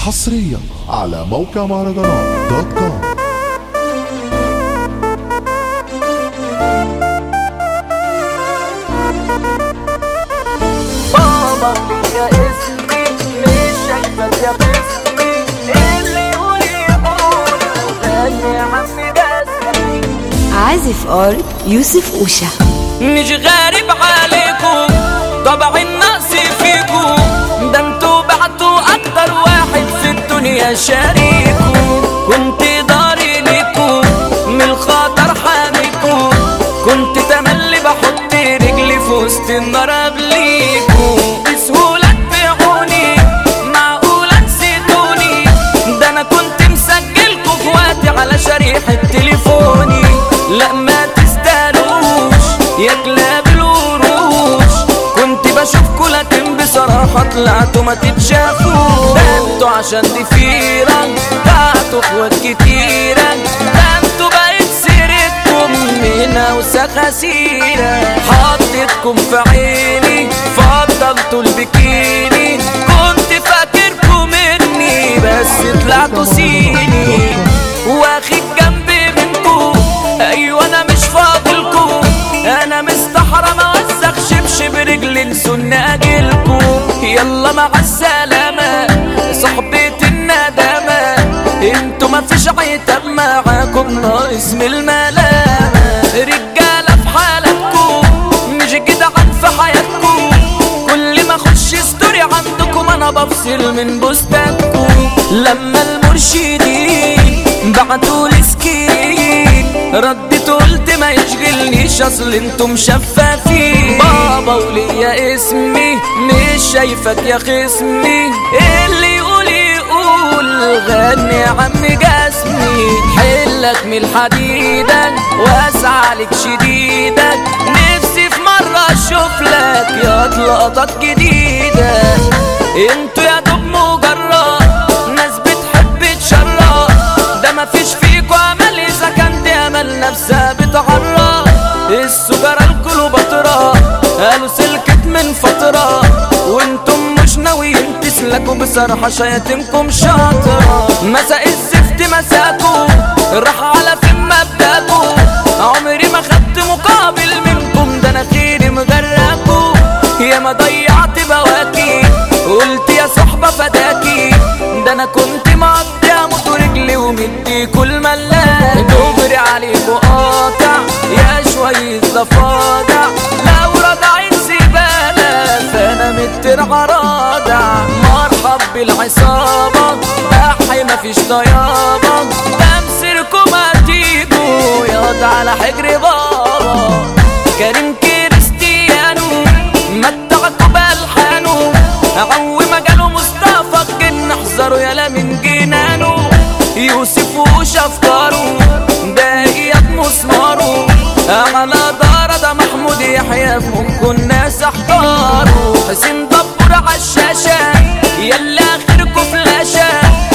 حصريا على موقع مهرجانات دوت كوم بابا يا اسمي مش شايفك يا باسمي اللي يقول يقول غني يا عمي باسمي عازف ار يوسف اوشا مش غريب عليكم طبع النقص فيكم ده انتوا بعتوا اكتر واحد في الدنيا شريكم كنت داري ليكم من الخطر حاميكم كنت تملي بحط رجلي في وسط النار قبليكم بسهولة تبيعوني معقولة نسيتوني ده انا كنت مسجلكوا في وقتي على شريحة تليفوني لا ما تستاهلوش يا كلاب القروش كنت بشوفكوا لكن بصراحة طلعتوا ما تتشافوش ده انتوا عشان ضفيرة بعتوا اخوات كتيرة ده انتوا بقيت سيرتكم من اوسخ سيرة حطيتكم في عيني فضلتوا البكيني كنت فاكركم مني بس طلعتوا سيني واخد جنبي منكم ايوه انا مش فاضلكم انا مستحرم اوسخ شبشب رجلي نسون اجيلكم يلا مع السلامة صحبة الندامة انتوا مفيش عتاب معاكم ناقص من الملامة رجالة في حالتكم مش جدعان في حياتكم كل ما اخش ستوري عندكم انا بفصل من بوستاتكم لما المرشدين بعتوا لي سكين رديت قلت ما يشغلنيش اصل انتم شفافين بابا وليا اسمي مش شايفك يا خصمي اللي يقول يقول غني يا عم جسمي حلك من الحديدة واسعى عليك شديدة نفسي في مرة اشوف لك يا لقطات جديدة انتوا يا دوب مجرد ناس بتحب تشرب ده مفيش فيكوا امل اذا كانت امل نفسها بتعرف السجارة الكليوباترا قالوا سلكت من فترة وانتم مش ناويين تسلكوا بصراحة شياطينكم شاطرة مساء الزفت مساكوا راح على فين مبداكوا عمري ما خدت مقابل منكم ده انا خيري مغرقكوا يا ما ضيعت بواكي قلت يا صحبة فداكي ده انا كنت مقضي اموت رجلي ومدي كل ملاك دغري عليكوا قاطع يا شوية ضفادع لو رضعت زبالة فانا مترعى رادع مرحب بالعصابة ضحي مفيش طيابة تمسيركم هتيجوا ياض على حجر بابا كريم كريستيانو متعكوا بالحانو عو مجاله مصطفى الجن احذروا يالا من جنانه يوسف وش افكاره باقيات مسماره على دار ده محمود يحيى في مخه الناس احتاروا حسين دبر عالشاشة يلا اخركوا فلاشة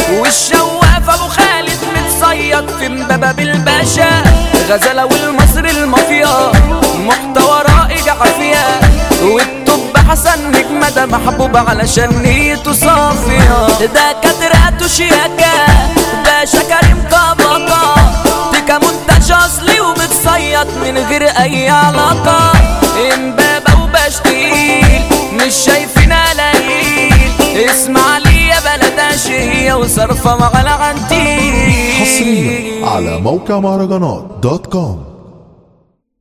والشواف ابو خالد متصيد في مبابا بالباشا غزالة والمصري المافيا محتوى رائج عافية والتوب حسن نجمة ده محبوب علشان نيته صافية ده كادراته شياكة باشا كريم كبكة تيكا منتج اصلي ومتصيد من غير اي علاقة امبابة وبشتيل مش شايفين قليل اسمع لي يا بلد شهية وصرفة مع العنتيل حصريا على موقع مهرجانات دوت كوم